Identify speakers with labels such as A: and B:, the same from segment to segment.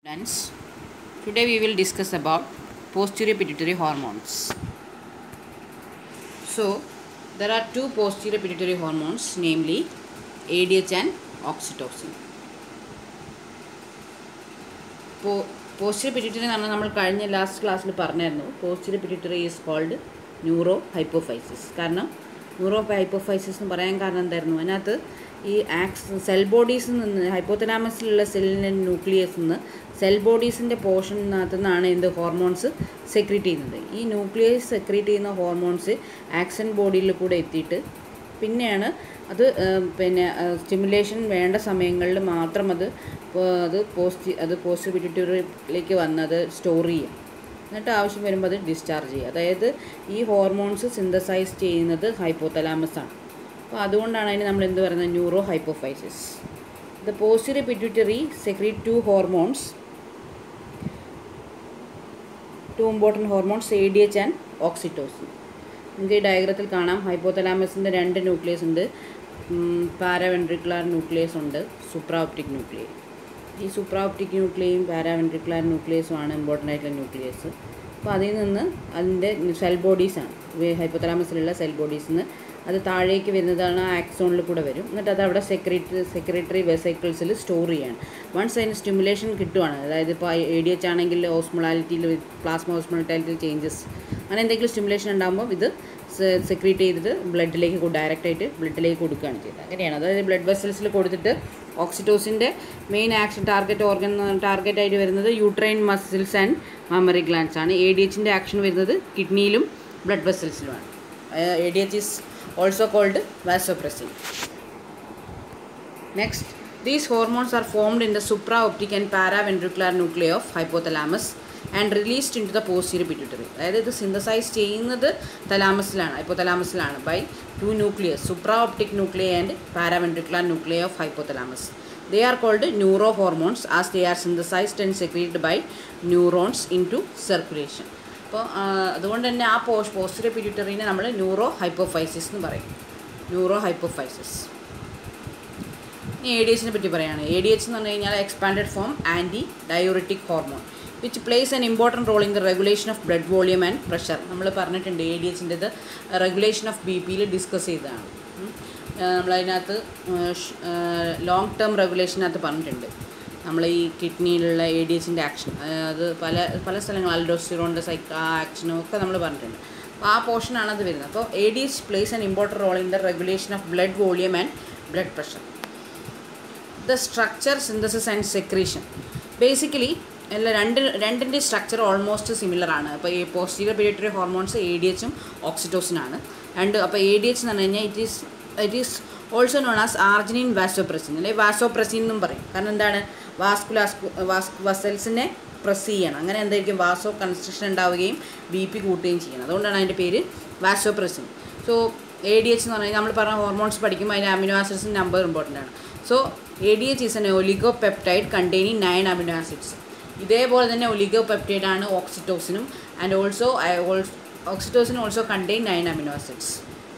A: Friends, today we will discuss about posterior pituitary hormones. So, there are two posterior pituitary hormones, namely ADH and oxytocin. Posterior pituitary എന്ന് പറഞ്ഞാൽ നമ്മൾ കഴിഞ്ഞ last ക്ലാസ്സിൽ പറഞ്ഞായിരുന്നു posterior pituitary is called neuro hypophysis കാരണം neuro hypophysis എന്ന് പറയാൻ കാരണം എന്തായിരുന്നു അതിനകത്ത് ഈ ആക്സ് സെൽ ബോഡീസിൽ നിന്ന് ഹൈപ്പോത്തലാമസിലുള്ള സെല്ലിൻ്റെ ന്യൂക്ലിയസിൽ നിന്ന് സെൽ ബോഡീസിൻ്റെ പോർഷനകത്തു നിന്നാണ് എന്ത് ഹോർമോൺസ് സെക്രീറ്റ് ചെയ്യുന്നത് ഈ ന്യൂക്ലിയസ് സെക്രീറ്റ് ചെയ്യുന്ന ഹോർമോൺസ് ആക്സൻ ബോഡിയിൽ കൂടെ എത്തിയിട്ട് പിന്നെയാണ് അത് പിന്നെ സ്റ്റിമുലേഷൻ വേണ്ട സമയങ്ങളിൽ മാത്രം അത് അത് പോസ്റ്റ് അത് പോസ്റ്റ് പിറ്റ്യൂട്ടറിയിലേക്ക് വന്നത് സ്റ്റോർ ചെയ്യും എന്നിട്ട് ആവശ്യം വരുമ്പോൾ അത് ഡിസ്ചാർജ് ചെയ്യുക അതായത് ഈ ഹോർമോൺസ് സിന്തസൈസ് ചെയ്യുന്നത് ഹൈപ്പോതലാമസ് ആണ് അപ്പോൾ അതുകൊണ്ടാണ് അതിന് നമ്മൾ എന്ത് പറയുന്നത് neuro hypophysis the posterior pituitary secrete two hormones two important hormones A D H and oxytocin നമുക്ക് ഈ ഡയഗ്രത്തിൽ കാണാം ഹൈപ്പോതലാമസിൻ്റെ രണ്ട് ന്യൂക്ലിയസ് ഉണ്ട് പാരാവെൻട്രിക്കുലാർ ന്യൂക്ലിയസ് ഉണ്ട് സൂപ്രാപ്റ്റിക് ന്യൂക്ലിയ ഈ സൂപ്രാപ്റ്റിക് ന്യൂക്ലിയയും പാരാവെൻട്രിക്കുലാർ ന്യൂക്ലിയസുമാണ് ഇമ്പോർട്ടൻ്റ് ആയിട്ടുള്ള ന്യൂക്ലിയസ് അപ്പോൾ അതിൽ നിന്ന് അതിൻ്റെ സെൽ ബോഡീസാണ് ഹൈപ്പോതലാമസിലുള്ള സെൽ ബോഡീസിൽ നിന്ന് അത് താഴേക്ക് വരുന്നതാണ് ആക്സോണിൽ കൂടെ വരും എന്നിട്ട് അത് അവിടെ സെക്രട്ടറി സെക്രട്ടറി വെസൈക്കിൾസിൽ സ്റ്റോർ ചെയ്യാണ് വൺസ് അതിന് സ്റ്റിമുലേഷൻ കിട്ടുവാണ് അതായത് ഇപ്പോൾ എ ഡി എച്ച് ആണെങ്കിൽ ഓസ്മൊളാലിറ്റിയിൽ പ്ലാസ്മ ഓസ്മൊളാലിറ്റിയിൽ ചേഞ്ചസ് അങ്ങനെ എന്തെങ്കിലും സ്റ്റിമുലേഷൻ ഉണ്ടാകുമ്പോൾ ഇത് സെക്രീറ്റ് ചെയ്തിട്ട് ബ്ലഡിലേക്ക് ഡയറക്റ്റ് ആയിട്ട് ബ്ലഡിലേക്ക് കൊടുക്കുകയാണ് ചെയ്തത് അങ്ങനെയാണ് അതായത് ബ്ലഡ് വെസൽസിൽ കൊടുത്തിട്ട് ഓക്സിറ്റോസിൻ്റെ main action target organ target ആയിട്ട് വരുന്നത് uterine muscles and mammary glands ആണ് എ ഡി എച്ചിൻ്റെ ആക്ഷൻ വരുന്നത് കിഡ്നിയിലും ബ്ലഡ് വെസൽസിലുമാണ് A D H is also called vasopressin. Next, these hormones are formed in the supraoptic and paraventricular nuclei of hypothalamus and released into the posterior pituitary അതായത് ഇത് synthesize ചെയ്യുന്നത് തലാമസിലാണ് ഹൈപ്പോതലാമസിലാണ് by two nucleus supra optic nuclei and paraventricular nuclei of hypothalamus they are called neuro hormones as they are synthesized and secreted by neurons into circulation അപ്പോൾ അതുകൊണ്ട് തന്നെ ആ post പോസ്റ്ററി പിറ്റ്യൂട്ടറിനെ നമ്മൾ ന്യൂറോ ഹൈപ്പോഫൈസിസ് എന്ന് പറയും ന്യൂറോ ഹൈപ്പോഫൈസിസ് ഇനി A D എച്ചിനെ പറ്റി പറയുകയാണ് എ ഡി എച്ച് എന്ന് പറഞ്ഞു കഴിഞ്ഞാൽ expanded form antidiuretic hormone which plays an important role in the regulation of blood volume and pressure നമ്മൾ പറഞ്ഞിട്ടുണ്ട് എ ഡി എച്ചിൻ്റെത് റെഗുലേഷൻ ഓഫ് ബി പിയിൽ ഡിസ്കസ് ചെയ്തതാണ് നമ്മളതിനകത്ത് ലോങ് ടേം റെഗുലേഷനകത്ത് പറഞ്ഞിട്ടുണ്ട് നമ്മൾ ഈ കിഡ്നിയിലുള്ള എ ഡി എച്ചിൻ്റെ ആക്ഷൻ അത് പല പല സ്ഥലങ്ങൾ അൽഡോസ്റ്റിറോണിൻ്റെ സൈക്ക് ആ ആക്ഷനും ഒക്കെ നമ്മൾ പറഞ്ഞിട്ടുണ്ട് അപ്പോൾ ആ പോർഷനാണ് അത് വരുന്നത് അപ്പോൾ A D H plays an important role in the regulation of blood volume and blood pressure the structure synthesis and secretion basically എല്ലാ രണ്ട് രണ്ടിൻ്റെ സ്ട്രക്ചർ ഓൾമോസ്റ്റ് സിമിലർ ആണ് അപ്പോൾ ഈ posterior pituitary hormones A D എച്ചും ഓക്സിറ്റോസിനാണ് രണ്ട് അപ്പോൾ എ ഡി എച്ച് എന്ന് പറഞ്ഞു കഴിഞ്ഞാൽ it is it is also known as arginine vasopressin അല്ലെങ്കിൽ വാസോപ്രസിൻ എന്നും പറയും കാരണം എന്താണ് വാസ്കുലാസ് വാസ് വസൽസിനെ പ്രസ് ചെയ്യണം അങ്ങനെ എന്തായിരിക്കും വാസോ കൺസ്ട്രക്ഷൻ ഉണ്ടാവുകയും ബി പി കൂട്ടുകയും ചെയ്യണം അതുകൊണ്ടാണ് അതിൻ്റെ പേര് vasopressin so A D H എന്ന് പറഞ്ഞാൽ നമ്മൾ പറഞ്ഞ ഹോർമോൺസ് പഠിക്കുമ്പോൾ അതിൻ്റെ അമിനോ ആസിഡ്സിൻ്റെ നമ്പർ ഇമ്പോർട്ടൻ്റ് ആണ് so A D H is an oligopeptide containing nine amino acids ഇതേപോലെ തന്നെ ഒലിഗോ പെപ്റ്റൈഡ് ആണ് ഓക്സിറ്റോസിനും and also oxytocin also contain nine amino acids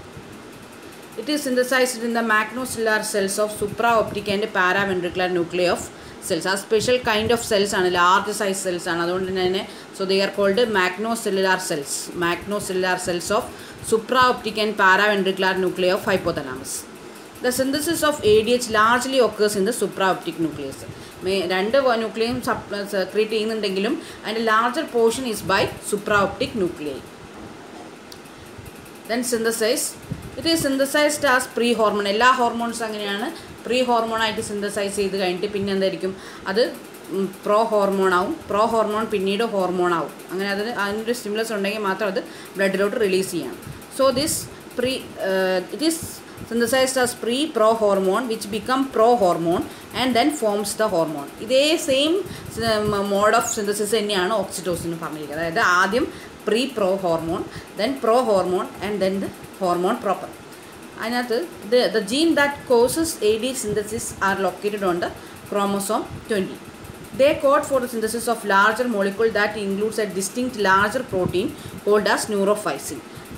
A: it is synthesized in the magnocellular cells of supraoptic and paraventricular nuclei of cells ആ special kind of cells ആണ് large size cells ആണ് അതുകൊണ്ട് തന്നെ so they are called magnocellular cells magnocellular cells of supraoptic and paraventricular nuclei of hypothalamus the synthesis of A D H largely occurs in the supraoptic nucleus രണ്ട് nucleus secrete ചെയ്യുന്നുണ്ടെങ്കിലും അതിൻ്റെ larger portion is by supraoptic nuclei then synthesize it is synthesized as pre hormone എല്ലാ ഹോർമോൺസും അങ്ങനെയാണ് pre ഹോർമോണായിട്ട് synthesise ചെയ്ത് കഴിഞ്ഞിട്ട് പിന്നെ എന്തായിരിക്കും അത് പ്രോ ഹോർമോൺ ആവും പ്രോ ഹോർമോൺ പിന്നീട് ഹോർമോൺ ആവും അങ്ങനെ അതിന് അതിനൊരു സ്റ്റിമുലസ് ഉണ്ടെങ്കിൽ മാത്രം അത് ബ്ലഡിലോട്ട് റിലീസ് ചെയ്യണം so this pre it is synthesized as pre-pro hormone which become pro hormone and then forms the hormone ഇതേ സെയിം മോഡ് ഓഫ് സിന്തസിസ് തന്നെയാണ് ഓക്സിറ്റോസിന് പറഞ്ഞിരിക്കുന്നത് അതായത് ആദ്യം pre pro hormone then pro hormone and then the hormone proper അതിനകത്ത് the the gene that causes A D synthesis are located on the chromosome twenty They code for the synthesis of larger molecule that includes a distinct larger protein called as neurophysin.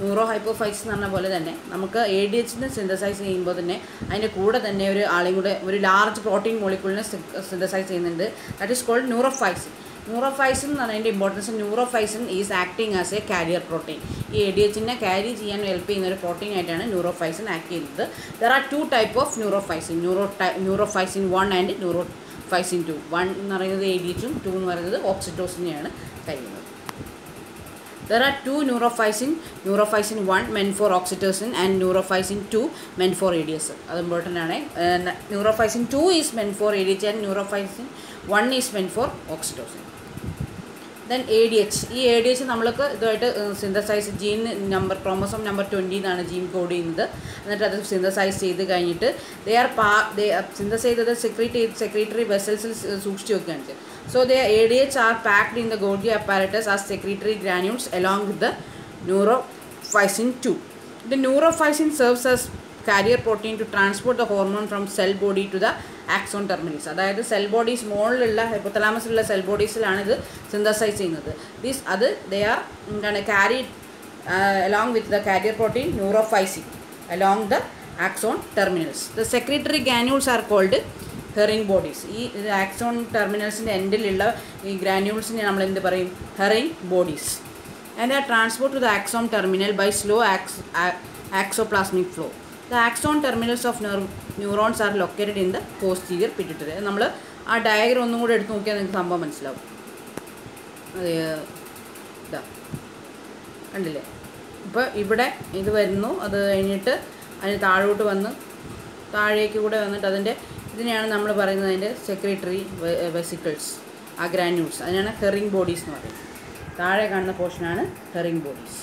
A: Neurohypophysis എന്ന് പറഞ്ഞ പോലെ തന്നെ നമുക്ക് A D എച്ചിന് synthesise ചെയ്യുമ്പോൾ തന്നെ അതിൻ്റെ കൂടെ തന്നെ ഒരു ആളെയും കൂടെ ഒരു ലാർജ് പ്രോട്ടീൻ മോളിക്യൂളിനെ സിന്തസൈസ് ചെയ്യുന്നുണ്ട് that is called neurophysin neurophysin എന്ന് പറഞ്ഞതിൻ്റെ importance neurophysin is acting as a carrier protein ഈ എ ഡി എച്ചിനെ ക്യാരി ചെയ്യാൻ ഹെൽപ്പ് ചെയ്യുന്ന ഒരു പ്രോട്ടീൻ ആയിട്ടാണ് ന്യൂറോഫൈസിൻ ആക്ട് ചെയ്യുന്നത് there are two type of neurophysin neuro neurophysin one and neurophysin two one എന്ന് പറയുന്നത് എ ഡി എച്ചും ടു എന്ന് പറയുന്നത് ഓക്സിറ്റോസിനെയാണ് കഴിയുന്നത് There are two neurophysin, neurophysin 1 meant for oxytocin and neurophysin 2 meant for ADS. അത് important ആണ് neurophysin two is meant for A D H and neurophysin one is meant for oxytocin then A D H ഈ A D H നമ്മൾക്ക് ഇതുമായിട്ട് synthesize gene number chromosome number twenty എന്നാണ് gene code ചെയ്യുന്നത് എന്നിട്ട് അത് synthesize ചെയ്ത് കഴിഞ്ഞിട്ട് they are പാ ദേ സിന്തസൈസ് ചെയ്തത് സെക്രട്ടറി സെക്രട്ടറി വെസൽസിൽ സൂക്ഷിച്ച് വെക്കുകയാണ് ചെയ്യുന്നത് so the A D H are packed in the Golgi apparatus R secretary granules along with the neurophysin two the neurophysin serves as carrier protein to transport the hormone from cell body to the axon terminals അതായത് cell bodies മുകളിലുള്ള ഹൈപ്പോത്തലാമസിലുള്ള cell ബോഡീസിലാണ് ഇത് synthesize ചെയ്യുന്നത് these അത് they are എന്താണ് carry along with the carrier protein neurophysin along the axon terminals the secretory granules are called Herring bodies ഈ axon ടെർമിനൽസിൻ്റെ എൻഡിലുള്ള ഈ ഗ്രാനുൾസിനെ നമ്മൾ എന്ത് പറയും Herring bodies and R transport to the axon terminal by slow axo axoplasmic flow the axon terminals of neurons are located in the posterior pituitary നമ്മൾ ആ ഡയഗ്രം ഒന്നും കൂടെ എടുത്ത് നോക്കിയാൽ നിങ്ങൾക്ക് സംഭവം മനസ്സിലാവും അത് ഇതാ കണ്ടില്ലേ ഇപ്പോൾ ഇവിടെ ഇത് വരുന്നു അത് കഴിഞ്ഞിട്ട് അതിന് താഴോട്ട് വന്ന് താഴേക്ക് കൂടെ വന്നിട്ട് അതിൻ്റെ ഇതിനെയാണ് നമ്മൾ പറയുന്നത് അതിൻ്റെ സെക്രട്ടറി വെസിക്കിൾസ് ആ ഗ്രാന്യൂൾസ് അതിനാണ് ഹെറിങ് ബോഡീസ് എന്ന് പറയുന്നത് താഴെ കാണുന്ന പോർഷനാണ് ഹെറിങ് ബോഡീസ്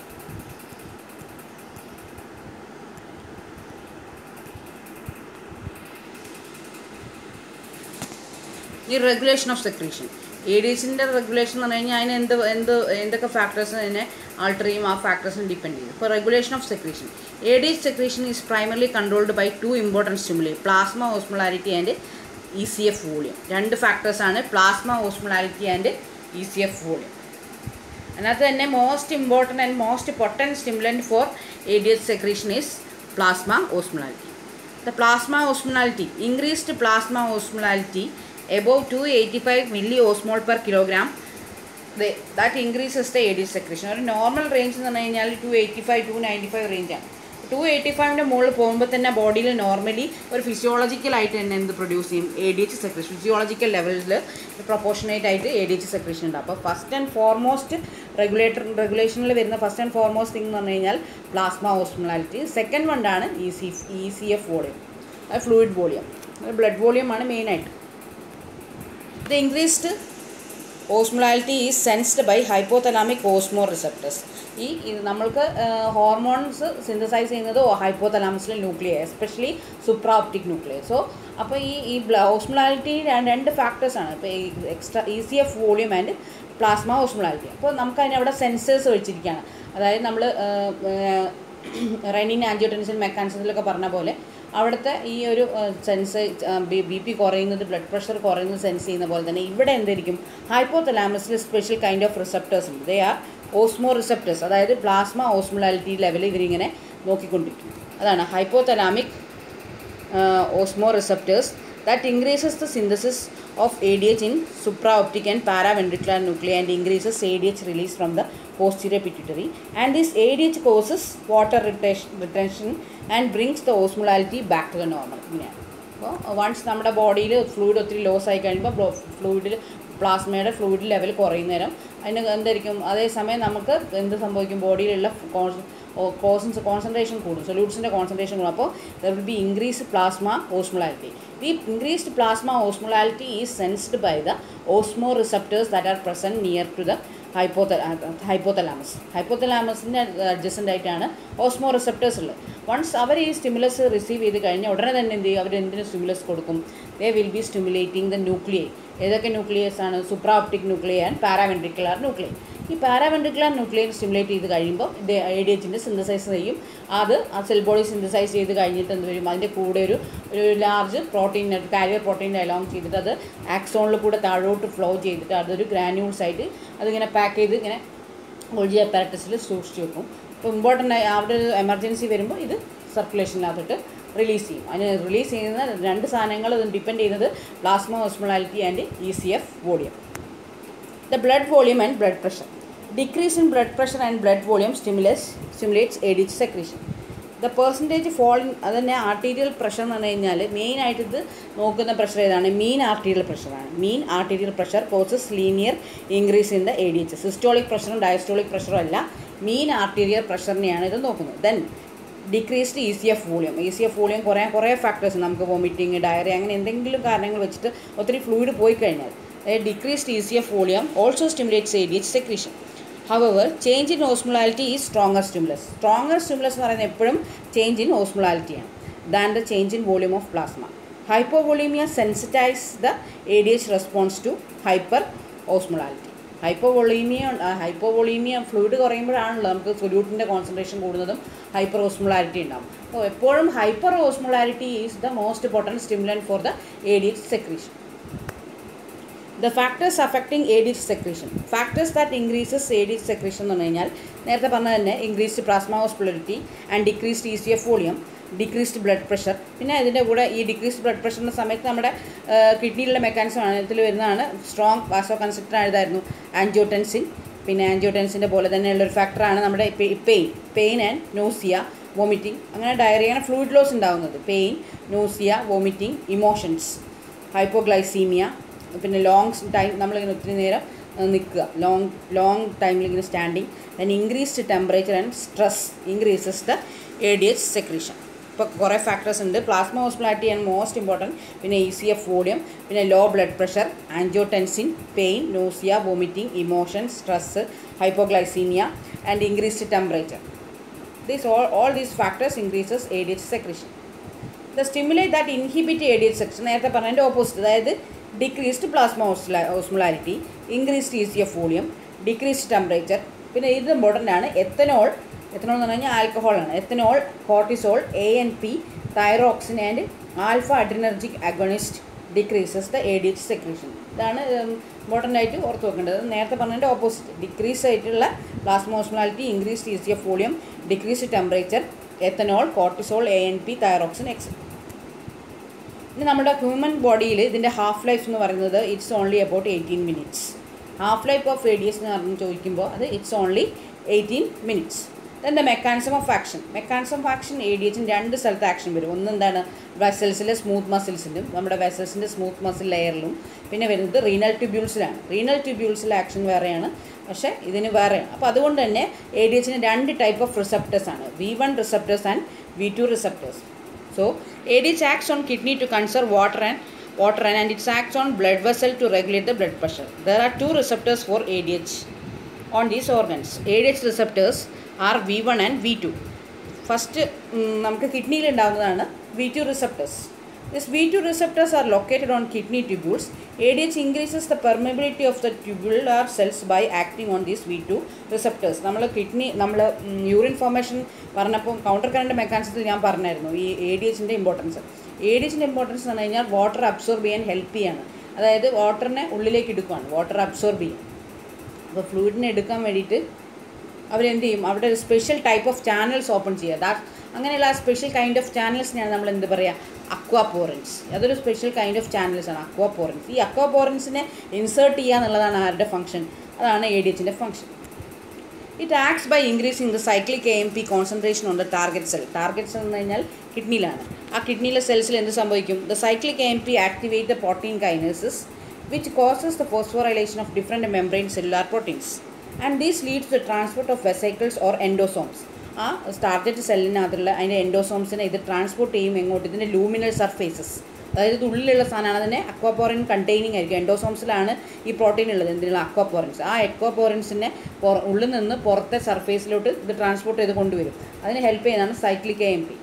A: ഈ regulation of secretion A D എസിൻ്റെ റെഗുലേഷൻ എന്ന് പറഞ്ഞു കഴിഞ്ഞാൽ അതിന് എന്ത് എന്ത് എന്തൊക്കെ ഫാക്ടേഴ്സ് അതിനെ ആൾട്ടർ ചെയ്യും ആ ഫാക്ടേഴ്സിന് ഡിപ്പെൻഡ് ചെയ്യും ഇപ്പോൾ regulation of secretion A D S secretion is primarily controlled by two important stimuli plasma osmolarity and E C F volume രണ്ട് ഫാക്ടേഴ്സാണ് plasma osmolarity and E C F volume അതിനകത്ത് തന്നെ most important and most potent stimulant for A D S secretion is plasma osmolarity the plasma osmolarity increased plasma osmolarity above 285 milliosmol per kilogram the, that increases the AD secretion ഒരു normal range എന്ന് പറഞ്ഞു കഴിഞ്ഞാൽ two eighty five to ninety five റേഞ്ചാണ് two eighty ഫൈവിൻ്റെ മുകളിൽ പോകുമ്പോൾ തന്നെ ബോഡിയിൽ നോർമലി ഒരു ഫിസിയോളജിക്കലായിട്ട് തന്നെ എന്ത് പ്രൊഡ്യൂസ് ചെയ്യും A D H secretion physiological ലെവലിൽ പ്രൊപ്പോർഷനേറ്റ് ആയിട്ട് എ ഡി എച്ച് സെക്രഷൻ ഉണ്ട് അപ്പോൾ ഫസ്റ്റ് ആൻഡ് ഫോർമോസ്റ്റ് റെഗുലേറ്റർ റെഗുലേഷനിൽ വരുന്ന ഫസ്റ്റ് ആൻഡ് ഫോർമോസ്റ്റ് തിങ് എന്ന് പറഞ്ഞു കഴിഞ്ഞാൽ പ്ലാസ്മ ഓസ്മോളാലിറ്റി സെക്കൻഡ് വണ്ടാണ് E C E C F volume fluid volume blood വോളിയമാണ് മെയിനായിട്ട് The increased osmolality is sensed by hypothalamic osmoreceptors ഈ ഇത് നമ്മൾക്ക് ഹോർമോൺസ് സിന്തസൈസ് ചെയ്യുന്നത് ഹൈപ്പോതലാമസിലെ nuclei especially supraoptic nuclei so അപ്പോൾ ഈ ഈ ഓസ്മോളാലിറ്റി രണ്ട് ഫാക്ടേഴ്സാണ് ഇപ്പോൾ ഈ extra E C F volume and plasma osmolality അപ്പോൾ നമുക്ക് അതിനവിടെ സെൻസേഴ്സ് വെച്ചിരിക്കുകയാണ് അതായത് നമ്മൾ റെനിൻ ആൻജിയോടെൻസിൻ മെക്കാനിസത്തിലൊക്കെ പറഞ്ഞ പോലെ അവിടുത്തെ ഈ ഒരു സെൻസ് ബി പി കുറയുന്നത് ബ്ലഡ് പ്രഷർ കുറയുന്നത് സെൻസ് ചെയ്യുന്ന പോലെ തന്നെ ഇവിടെ എന്തായിരിക്കും ഹൈപ്പോതലാമസിൽ സ്പെഷ്യൽ കൈൻഡ് ഓഫ് റിസപ്റ്റേഴ്സ് ഉണ്ട് ദേ ആർ ഓസ്മോ റിസപ്റ്റേഴ്സ് അതായത് പ്ലാസ്മ ഓസ്മോളാലിറ്റി ലെവൽ ഇവരിങ്ങനെ നോക്കിക്കൊണ്ടിരിക്കും അതാണ് hypothalamic osmoreceptors that increases the synthesis of A D H in supraoptic and paraventricular nuclei and increases A D H release from the posterior pituitary and this ADH causes water retention, retention and brings the osmolality back to the normal ഇങ്ങനെയാണ് അപ്പോൾ once നമ്മുടെ ബോഡിയിൽ fluid ഒത്തിരി loss ആയി കഴിയുമ്പോൾ ഫ്ലൂയിഡിൽ പ്ലാസ്മയുടെ fluid level കുറയുന്ന നേരം അതിന് എന്തായിരിക്കും അതേസമയം നമുക്ക് എന്ത് സംഭവിക്കും ബോഡിയിലുള്ള കോൺസൻസ് കോൺസെൻട്രേഷൻ കൂടും സൊല്യൂട്ട്സിൻ്റെ കോൺസെൻട്രേഷൻ കൂടും അപ്പോൾ there will be increase plasma osmolality ഈ increased plasma osmolality is sensed by the osmoreceptors that are present near to the ഹൈപ്പോത ഹൈപ്പോതലാമസ് ഹൈപ്പോതലാമസിൻ്റെ അഡ്ജസ്റ്റൻ്റ് ആയിട്ടാണ് ഓസ്മോ റിസപ്റ്റേഴ്സ് ഉള്ളത് വൺസ് അവർ ഈ സ്റ്റിമുലസ് റിസീവ് ചെയ്ത് കഴിഞ്ഞാൽ ഉടനെ തന്നെ എന്ത് ചെയ്യും അവർ എന്തിന് സ്റ്റിമുലസ് കൊടുക്കും they will be stimulating the nuclei ഏതൊക്കെ ന്യൂക്ലിയസ് ആണ് supraoptic nuclei and paraventricular nuclei ഈ പാരാവെൻട്രിക്കുലർ ന്യൂക്ലിയർ സ്റ്റിമുലേറ്റ് ചെയ്ത് കഴിയുമ്പോൾ ഇത് എ ഡി എച്ചിൻ്റെ സിന്തസൈസ് ചെയ്യും അത് ആ സെൽ ബോഡി സിന്തസൈസ് ചെയ്ത് കഴിഞ്ഞിട്ട് എന്ത് വരും അതിൻ്റെ കൂടെ ഒരു ഒരു large protein carrier protein along ചെയ്തിട്ട് അത് ആക്സോണിൽ കൂടെ താഴോട്ട് ഫ്ലോ ചെയ്തിട്ട് അതൊരു ഗ്രാന്യൂൾസ് ആയിട്ട് അതിങ്ങനെ പാക്ക് ചെയ്ത് ഇങ്ങനെ ഒഴിയ അപ്പാരറ്റസിൽ സൂക്ഷിച്ച് വെക്കും ഇപ്പോൾ ഇമ്പോർട്ടൻ്റ് ആയി അവിടെ ഒരു എമർജൻസി വരുമ്പോൾ ഇത് സർക്കുലേഷനിനകത്തോട്ട് റിലീസ് ചെയ്യും അതിന് റിലീസ് ചെയ്യുന്ന രണ്ട് സാധനങ്ങൾ ഡിപ്പെൻഡ് ചെയ്യുന്നത് plasma osmolality and E C F volume The blood volume and blood pressure. Decrease in blood pressure and blood volume stimulates stimulates ADH secretion. The percentage fall in അത് തന്നെ arterial pressure എന്ന് പറഞ്ഞു കഴിഞ്ഞാൽ മെയിനായിട്ട് ഇത് നോക്കുന്ന pressure ഏതാണ് mean arterial പ്രഷറാണ് mean arterial pressure causes linear increase in the A D H systolic പ്രഷറും ഡയസ്റ്റോളിക് പ്രഷറും അല്ല മീൻ ആർട്ടീരിയൽ പ്രഷറിനെയാണ് ഇത് നോക്കുന്നത് then decreased E C F volume E C F volume കുറേ കുറേ ഫാക്ടേഴ്സ് നമുക്ക് വോമിറ്റിങ് ഡയറി അങ്ങനെ എന്തെങ്കിലും കാരണങ്ങൾ വെച്ചിട്ട് ഒത്തിരി ഫ്ലൂയിഡ് പോയി കഴിഞ്ഞാൽ decreased E C F volume also stimulates A D H secretion however change in osmolality ഈ സ്ട്രോങ്ങർ സ്റ്റിമുലസ് സ്ട്രോങ്ങർ സ്റ്റിമുലസ് എന്ന് പറയുന്നത് എപ്പോഴും ചേഞ്ച് ഇൻ ഓസ്മുലാലിറ്റിയാണ് than the change in volume of plasma hypovolaemia sensitize the A D H response to hyperosmolality hypovolaemia hypovolaemia fluid കുറയുമ്പോഴാണല്ലോ നമുക്ക് ഫ്ലൂയിഡിൻ്റെ concentration കൂടുന്നതും hyperosmolarity ഉണ്ടാകും അപ്പോൾ എപ്പോഴും hyperosmolarity is the most important stimulant for the A D H secretion the factors affecting A D H secretion factors that increases A D H secretion എന്ന് പറഞ്ഞു കഴിഞ്ഞാൽ നേരത്തെ പറഞ്ഞ തന്നെ increased plasma osmolality and decreased E C F volume decreased blood pressure പിന്നെ ഇതിൻ്റെ കൂടെ ഈ ഡിക്രീസ്ഡ് ബ്ലഡ് പ്രഷറിൻ്റെ സമയത്ത് നമ്മുടെ കിഡ്നിയിലുള്ള മെക്കാനിസം ആണ് ഇതിൽ വരുന്നതാണ് സ്ട്രോങ് വാസോ കൺസെപ്റ്റ് ആയതായിരുന്നു ആൻജിയോടെൻസിൻ പിന്നെ ആൻജിയോടെൻസിൻ്റെ പോലെ തന്നെയുള്ളൊരു ഫാക്ടറാണ് നമ്മുടെ pain pain and nausea vomiting അങ്ങനെ ഡയറിയ അങ്ങനെ ഫ്ലൂയിഡ് ലോസ് ഉണ്ടാകുന്നത് pain nausea vomiting emotions hypoglycaemia പിന്നെ ലോങ് ടൈം നമ്മളിങ്ങനെ ഒത്തിരി നേരം നിൽക്കുക ലോങ് ലോങ് ടൈമിൽ ഇങ്ങനെ standing then increased temperature and stress increases the A D H secretion ഇപ്പോൾ കുറേ ഫാക്ടേഴ്സ് ഉണ്ട് പ്ലാസ്മ ഹോസ്പിറ്റാലിറ്റി ആണ് മോസ്റ്റ് ഇമ്പോർട്ടൻറ്റ് പിന്നെ ഇ സി എഫ് വോളിയം പിന്നെ law blood pressure angiotensin pain nausea vomiting emotion stress hypoglycaemia and increased temperature these all all these factors increases A D H secretion the stimulate that inhibit A D H secretion നേരത്തെ പറഞ്ഞതിൻ്റെ opposite അതായത് decreased plasma osmolarity increased E C F volume decreased temperature പിന്നെ ഇത് important ആണ് ethanol ethanol എന്ന് പറഞ്ഞു കഴിഞ്ഞാൽ ആൽക്കഹോളാണ് ethanol cortisol A N P thyroxine and alpha adrenergic agonist decreases the A D H secretion ഇതാണ് ഇമ്പോർട്ടൻ്റ് ആയിട്ട് ഓർത്ത് വെക്കേണ്ടത് നേരത്തെ പറഞ്ഞതിൻ്റെ ഓപ്പോസിറ്റ് ഡിക്രീസ് ആയിട്ടുള്ള plasma osmolarity increased E C F volume decreased temperature ethanol cortisol A N P thyroxine എക്സ് ഇനി നമ്മുടെ ഹ്യൂമൻ ബോഡിയിൽ ഇതിൻ്റെ ഹാഫ് ലൈഫ് എന്ന് പറയുന്നത് it's only about eighteen minutes half life of A D S എന്ന് പറഞ്ഞ് ചോദിക്കുമ്പോൾ അത് it's only eighteen minutes then the mechanism of action mechanism of action A D എച്ചിന് രണ്ട് സ്ഥലത്ത് ആക്ഷൻ വരും ഒന്ന് എന്താണ് വെസൽസിലെ സ്മൂത്ത് മസിൽസിലും നമ്മുടെ വെസൽസിൻ്റെ സ്മൂത്ത് മസിൽ ലെയറിലും പിന്നെ വരുന്നത് റീനൽ ട്യൂബ്യൂൾസിലാണ് റീനൽ ട്യൂബ്യൂൾസിലെ ആക്ഷൻ വേറെയാണ് പക്ഷേ ഇതിന് വേറെയാണ് അപ്പോൾ അതുകൊണ്ട് തന്നെ എ ഡി എച്ചിന് രണ്ട് ടൈപ്പ് ഓഫ് റിസപ്റ്റേഴ്സ് ആണ് V one receptors and V two receptors So, ADH acts on kidney to conserve water and water and, and it acts on blood vessel to regulate the blood pressure. There are two receptors for ADH on these organs. ADH receptors are V1 and V2. First നമുക്ക് കിഡ്നിയിൽ ഉണ്ടാകുന്നതാണ് V two receptors this V two receptors are located on kidney tubules A D H increases the permeability of the tubular cells by acting on these V two receptors നമ്മൾ kidney നമ്മൾ urine formation പറഞ്ഞപ്പോൾ counter current മെക്കാനിസത്തിൽ ഞാൻ പറഞ്ഞായിരുന്നു ഈ A D എച്ചിൻ്റെ importance A D എച്ചിൻ്റെ importance എന്ന് പറഞ്ഞു കഴിഞ്ഞാൽ വാട്ടർ അബ്സോർബ് ചെയ്യാൻ ഹെൽപ്പ് ചെയ്യാണ് അതായത് വാട്ടറിനെ ഉള്ളിലേക്ക് എടുക്കുകയാണ് വാട്ടർ അബ്സോർബ് ചെയ്യും അപ്പോൾ ഫ്ലൂയിഡിനെ എടുക്കാൻ വേണ്ടിയിട്ട് അവരെന്ത് ചെയ്യും അവിടെ ഒരു special type of channels open ചെയ്യുക ദാറ്റ് അങ്ങനെയുള്ള ആ സ്പെഷ്യൽ കൈൻഡ് ഓഫ് ചാനൽസിനെയാണ് നമ്മൾ എന്ത് പറയുക അക്വാപോറൻസ് അതൊരു സ്പെഷ്യൽ കൈൻഡ് ഓഫ് ചാനൽസ് ആണ് അക്വാപോറൻസ് ഈ അക്വാപോറൻസിനെ ഇൻസേർട്ട് ചെയ്യുക എന്നുള്ളതാണ് ആരുടെ ഫംഗ്ഷൻ അതാണ് എ ഡി എച്ചിൻ്റെ function it acts by increasing the cyclic A M P concentration on the target cell target cell എന്ന് കഴിഞ്ഞാൽ കിഡ്നിയിലാണ് ആ കിഡ്നിയിലെ സെൽസിൽ എന്ത് സംഭവിക്കും the cyclic A M P activate the protein kinases which causes the phosphorylation of different membrane cellular proteins and these leads the transport of vesicles or endosomes ആ target സെല്ലിനകത്തുള്ള അതിൻ്റെ എൻഡോസോംസിനെ ഇത് ട്രാൻസ്പോർട്ട് ചെയ്യും എങ്ങോട്ട് ഇതിൻ്റെ ലൂമിനൽ സർഫേസസ് അതായത് ഇത് ഉള്ളിലുള്ള സാധനമാണ് അതിനെ അക്വാപോറിൻ കണ്ടെയ്നിങ് ആയിരിക്കും എൻഡോസോംസിലാണ് ഈ പ്രോട്ടീൻ ഉള്ളത് എന്തിനുള്ള അക്വാപോറിൻസ് ആ അക്വാപോറിൻസിനെ ഉള്ളിൽ നിന്ന് പുറത്തെ സർഫേസിലോട്ട് ഇത് ട്രാൻസ്പോർട്ട് ചെയ്ത് കൊണ്ടുവരും അതിന് ഹെൽപ്പ് ചെയ്യുന്നതാണ് സൈക്ലിക് എ എം പി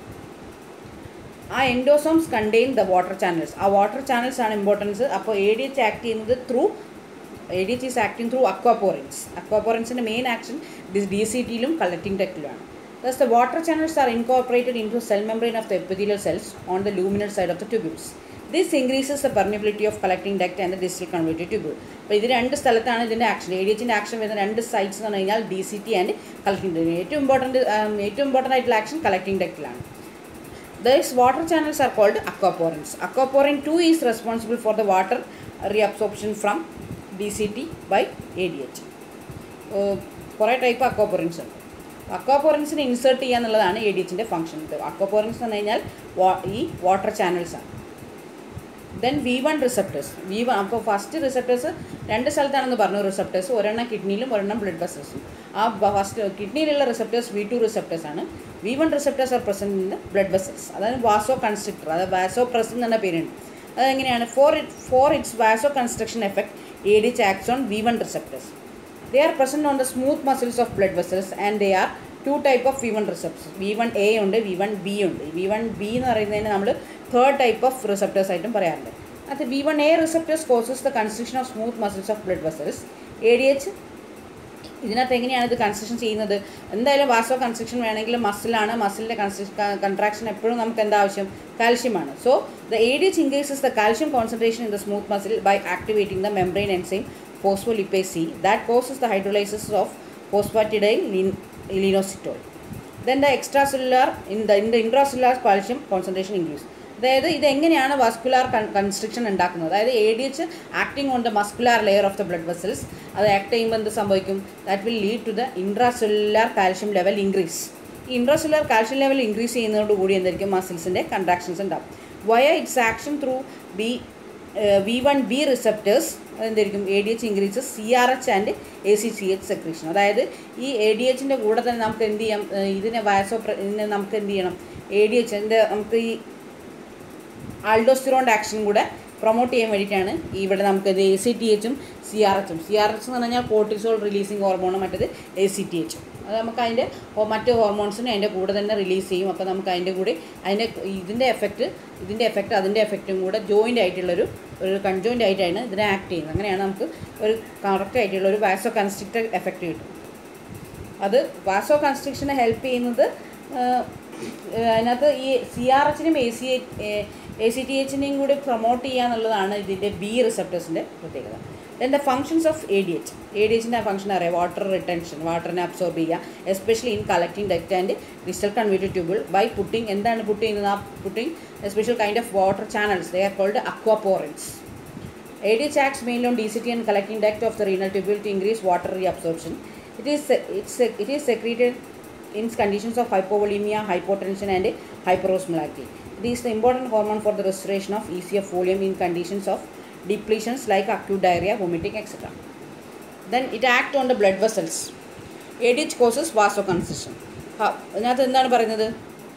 A: ആ endosomes contain the water channels ആ വാട്ടർ ചാനൽസ് ആണ് ഇമ്പോർട്ടൻസ് അപ്പോൾ എ ഡി എച്ച് ആക്ട് ചെയ്യുന്നത് through A D H is acting through aquaporins അക്വാപോറിൻസിൻ്റെ മെയിൻ ആക്ഷൻ ഡി സി ടിയിലും കളക്റ്റിംഗ് ടെക്റ്റിലുമാണ് Thus, the water channels are incorporated into cell membrane of the epithelial cells on the luminal side of the tubules. This increases the permeability of collecting duct and digital converted tube അപ്പോൾ ഇത് രണ്ട് സ്ഥലത്താണ് ഇതിൻ്റെ action A D എച്ചിൻ്റെ action വരുന്ന രണ്ട് sites എന്ന് പറഞ്ഞു കഴിഞ്ഞാൽ D C T and collecting duct ഏറ്റവും ഇമ്പോർട്ടൻറ്റ് ഏറ്റവും ഇമ്പോർട്ടൻ്റ് ആയിട്ടുള്ള ആക്ഷൻ കളക്ടിംഗ് ഡക്റ്റിലാണ് These water channels are called aquaporins. Aquaporin 2 is responsible for the water reabsorption from DCT by ADH. ഏഹ് കുറേ ടൈപ്പ് അക്വാപോറിൻസ് ഉണ്ട് അക്വാപോറിൻസിനെ ഇൻസേർട്ട് ചെയ്യുക എന്നുള്ളതാണ് എ ഡി എച്ചിൻ്റെ ഫംഗ്ഷൻ അക്വാപോറിൻസ് എന്ന് പറഞ്ഞു കഴിഞ്ഞാൽ വാ- ഈ വാട്ടർ ചാനൽസ് ആണ് then V one receptors V one അപ്പോൾ ഫസ്റ്റ് റിസപ്റ്റേഴ്സ് രണ്ട് സ്ഥലത്താണെന്ന് പറഞ്ഞു റിസപ്റ്റേഴ്സ് ഒരെണ്ണം കിഡ്നിയിലും ഒരെണ്ണം ബ്ലഡ് വെസൽസും ആ ഫസ്റ്റ് കിഡ്നിയിലുള്ള റിസപ്റ്റേഴ്സ് വി ടു റിസപ്റ്റേഴ്സ് ആണ് V one receptors are present in the blood vessels അതായത് വാസോ കൺസ്ട്രിക്ടർ അതായത് വാസോ പ്രസ് എന്ന പേരുണ്ട് അതെങ്ങനെയാണ് for it for its vasoconstriction effect A D acts on V one receptors they are present on the smooth muscles of blood vessels and they are two type of V1 receptors V one A ഉണ്ട് V one B ഉണ്ട് V one B എന്ന് പറയുന്നതിന് നമ്മൾ third type of receptors ആയിട്ടും പറയാറുണ്ട് അത് V one A receptors causes the constriction of smooth muscles of blood vessels A D H ഇതിനകത്ത് എങ്ങനെയാണ് ഇത് കൺസ്ട്രക്ഷൻ ചെയ്യുന്നത് എന്തായാലും വാസോ കൺസ്ട്രക്ഷൻ വേണമെങ്കിൽ മസിലാണ് മസിലിൻ്റെ കൺസ്ട്രക്ഷൻ കൺട്രാക്ഷൻ എപ്പോഴും നമുക്ക് എന്താ ആവശ്യം കാൽഷ്യമാണ് so the A D H increases the calcium concentration in the smooth muscle by activating the membrane enzyme phospholipase C that causes the hydrolysis of phosphatidyl lin- linositol. Then the extracellular in the in the intracellular calcium concentration increase. അതായത് ഇത് എങ്ങനെയാണ് vascular constriction ഉണ്ടാക്കുന്നത് അതായത് A D H acting on the muscular layer of the blood vessels അത് act ചെയ്യുമ്പോൾ എന്ത് സംഭവിക്കും that will lead to the intracellular calcium level increase ഈ ഇൻട്രാസെല്ലുലാർ കാൽഷ്യം ലെവൽ ഇൻക്രീസ് ചെയ്യുന്നതോടുകൂടി എന്തായിരിക്കും മസിൽസിൻ്റെ കൺട്രാക്ഷൻസ് ഉണ്ടാവും via its action through B V one B receptors എന്തായിരിക്കും A D H increases C R H and A C C H secretion അതായത് ഈ A D എച്ചിൻ്റെ കൂടെ തന്നെ നമുക്ക് എന്ത് ചെയ്യാം ഏഹ് ഇതിനെ വയസ്സോ ഇതിനെ നമുക്ക് എന്ത് ചെയ്യണം എ ഡി എച്ചിൻ്റെ നമുക്ക് ഈ ആൾഡോസ്റ്റിറോണിൻ്റെ ആക്ഷൻ കൂടെ പ്രൊമോട്ട് ചെയ്യാൻ വേണ്ടിയിട്ടാണ് ഇവിടെ നമുക്ക് ഇത് എ സി ടി എച്ചും സി ആർ എച്ചും സി ആർ എച്ച് എന്ന് പറഞ്ഞാൽ കോർട്ടിസോൾ റിലീസിങ് ഹോർമോണും മറ്റേത് എ സി ടി എച്ചും അത് നമുക്ക് അതിൻ്റെ ഹോ- മറ്റ് ഹോർമോൺസിനും അതിൻ്റെ കൂടെ തന്നെ റിലീസ് ചെയ്യും അപ്പോൾ നമുക്ക് അതിൻ്റെ കൂടെ അതിൻ്റെ ഇതിൻ്റെ എഫക്റ്റ് ഇതിൻ്റെ എഫക്റ്റ് അതിൻ്റെ എഫക്റ്റും കൂടെ ജോയിൻ്റ് ആയിട്ടുള്ളൊരു ഒരു കൺജോയിൻ്റ് ആയിട്ടാണ് ഇതിനെ ആക്ട് ചെയ്യുന്നത് അങ്ങനെയാണ് നമുക്ക് ഒരു കറക്റ്റ് ആയിട്ടുള്ള ഒരു വാസോ കൺസ്ട്രിക്റ്റഡ് എഫക്റ്റ് കിട്ടും അത് വാസോ കൺസ്ട്രക്ഷനെ ഹെൽപ്പ് ചെയ്യുന്നത് ആഹ്, ആഹ് അതിനകത്ത് ഈ സി ആർ എച്ചിനും A C A C T എച്ചിനെയും കൂടി പ്രൊമോട്ട് ചെയ്യുക എന്നുള്ളതാണ് ഇതിൻ്റെ ബി റിസപ്റ്റേഴ്സിൻ്റെ പ്രത്യേകത then the functions of A D H A D എച്ചിൻ്റെ ഫംഗ്ഷൻ അറിയാം വാട്ടർ റിട്ടൻഷൻ വാട്ടറിനെ അബ്സോർബ് ചെയ്യുക especially in collecting duct and digital converted tubule by putting എന്താണ് പുട്ട് ചെയ്യുന്നത് ആ putting special kind of water channels they are called aquaporins ADH acts mainly on DCT and collecting duct of the renal tubule to increase water reabsorption. It is, se- it's, sec- it is secreted in conditions of hypovolemia, hypotension and hyperosmolality. It is the important hormone for the restoration of ECF volume in conditions of depletions like acute diarrhea, vomiting, etc. Then it acts on the blood vessels. ADH causes vasoconstriction. ഹ- ഇതിനകത്ത് എന്താണ് പറയുന്നത്